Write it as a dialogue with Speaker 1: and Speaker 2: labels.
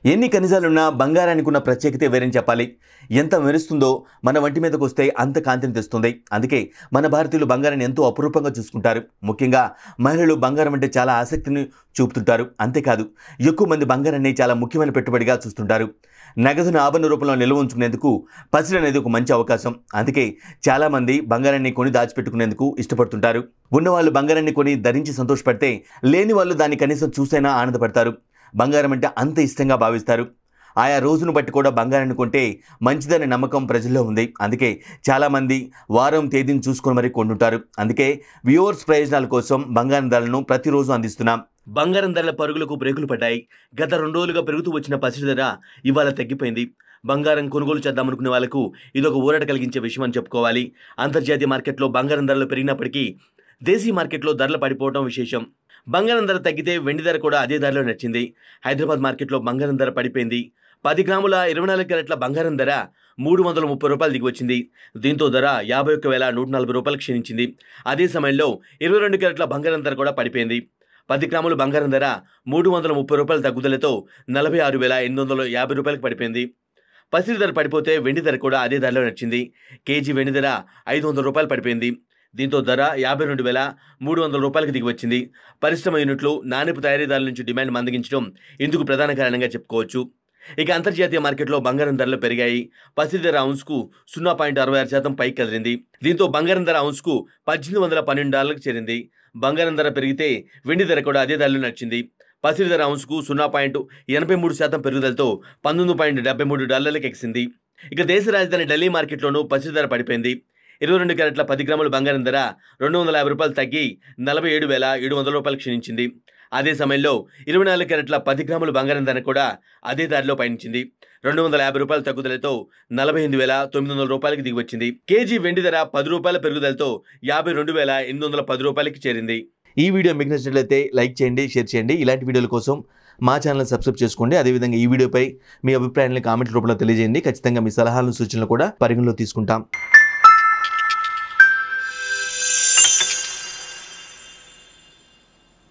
Speaker 1: ఎన్ని ఖనిజాలున్నా బంగారానికి ఉన్న ప్రత్యేకత వేరని చెప్పాలి ఎంత మెరుస్తుందో మన వంటి మీదకు వస్తే అంత కాంతిని తెస్తుంది అందుకే మన భారతీయులు బంగారాన్ని ఎంతో అపురూపంగా చూసుకుంటారు ముఖ్యంగా మహిళలు బంగారం అంటే చాలా ఆసక్తిని చూపుతుంటారు అంతేకాదు ఎక్కువ మంది బంగారాన్ని చాలా ముఖ్యమైన పెట్టుబడిగా చూస్తుంటారు నగదును ఆభరణ రూపంలో నిల్వ ఉంచుకునేందుకు పసిడి అనేది ఒక మంచి అవకాశం అందుకే చాలామంది బంగారాన్ని కొని దాచిపెట్టుకునేందుకు ఇష్టపడుతుంటారు ఉన్నవాళ్ళు బంగారాన్ని కొని ధరించి సంతోషపడితే లేని వాళ్ళు దాన్ని కనీసం చూసైనా ఆనందపడతారు బంగారం అంటే అంత ఇష్టంగా భావిస్తారు ఆయా రోజును బట్టి కూడా బంగారాన్ని కొంటే మంచిదనే నమ్మకం ప్రజల్లో ఉంది అందుకే చాలామంది వారం తేదీని చూసుకొని మరీ కొంటుంటారు అందుకే వ్యూవర్స్ ప్రయోజనాల కోసం బంగారం ధరలను ప్రతిరోజు అందిస్తున్నాం బంగారం ధరల పరుగులకు బ్రేకులు పడ్డాయి గత రెండు రోజులుగా పెరుగుతూ వచ్చిన పసిడి ధర ఇవాళ తగ్గిపోయింది బంగారం కొనుగోలు చేద్దామనుకునే వాళ్ళకు ఇదొక ఊరట కలిగించే విషయం అని చెప్పుకోవాలి అంతర్జాతీయ మార్కెట్లో బంగారం ధరలు పెరిగినప్పటికీ దేశీయ మార్కెట్లో ధరలు పడిపోవడం విశేషం బంగారం ధర తగ్గితే వెండి ధర కూడా అదే ధరలో నచ్చింది హైదరాబాద్ మార్కెట్లో బంగారం ధర పడిపోయింది పది గ్రాముల ఇరవై నాలుగు క్యారెట్ల బంగారం ధర మూడు వందల ముప్పై రూపాయలు దిగి వచ్చింది దీంతో ధర యాభై ఒక్క వేల నూట నలభై రూపాయలు క్షీణించింది అదే సమయంలో ఇరవై రెండు క్యారెట్ల బంగారం ధర కూడా పడిపోయింది పది గ్రాముల బంగారం ధర మూడు వందల ముప్పై రూపాయల తగ్గుదలతో నలభై ఆరు వేల ఎనిమిది వందల యాభై రూపాయలకు పడిపోయింది పసిడి ధర పడిపోతే వెండి ధర కూడా అదే ధరలో నచ్చింది కేజీ వెండి ధర ఐదు వందల రూపాయలు పడిపోయింది దీంతో ధర యాభై రెండు వేల మూడు వందల రూపాయలకు దిగి వచ్చింది పరిశ్రమ యూనిట్లు నాణ్యపు తయారీదారుల నుంచి డిమాండ్ మందగించడం ఇందుకు ప్రధాన కారణంగా చెప్పుకోవచ్చు ఇక అంతర్జాతీయ మార్కెట్లో బంగారం ధరలు పెరిగాయి పసిడి ధర ఔన్స్కు సున్నా పాయింట్ అరవై ఆరు శాతం పైకి కదిలింది దీంతో బంగారం ధర ఔన్స్కు పద్దెనిమిది వందల పన్నెండు డాలర్లకు చేరింది బంగారం ధర పెరిగితే వెండి ధర కూడా అదే ధరలో నడిచింది పసిడి ధర ఔన్స్కు సున్నా పాయింట్ ఎనభై మూడు శాతం పెరుగుదలతో పంతొమ్మిది పాయింట్ డెబ్బై మూడు డాలర్లకు ఎక్సింది ఇక దేశ రాజధాని ఢిల్లీ మార్కెట్లోనూ పసిడి ధర పడిపోయింది ఇరవై రెండు క్యారెట్ల పది గ్రాముల బంగారం ధర రెండు వందల యాభై రూపాయలు తగ్గి నలభై ఏడు వేల ఏడు వందల రూపాయలు క్షీణించింది అదే సమయంలో ఇరవై నాలుగు క్యారెట్ల పది గ్రాముల బంగారం ధర కూడా అదే దారిలో పయనించింది రెండు వందల యాభై రూపాయల తగ్గుదలతో నలభై ఎనిమిది వేల తొమ్మిది వందల రూపాయలకి దిగి వచ్చింది కేజీ వెండి ధర పది రూపాయల పెరుగుదలతో యాభై రెండు వేల ఎనిమిది వందల పది రూపాయలకి చేరింది ఈ వీడియో మీకు నచ్చినట్లయితే లైక్ చేయండి షేర్ చేయండి ఇలాంటి వీడియోల కోసం మా ఛానల్ సబ్స్క్రైబ్ చేసుకోండి అదేవిధంగా ఈ వీడియోపై మీ అభిప్రాయాలను కామెంట్ రూపంలో తెలియజేయండి ఖచ్చితంగా మీ సలహాలను సూచనలు కూడా పరిగణలో తీసుకుంటాం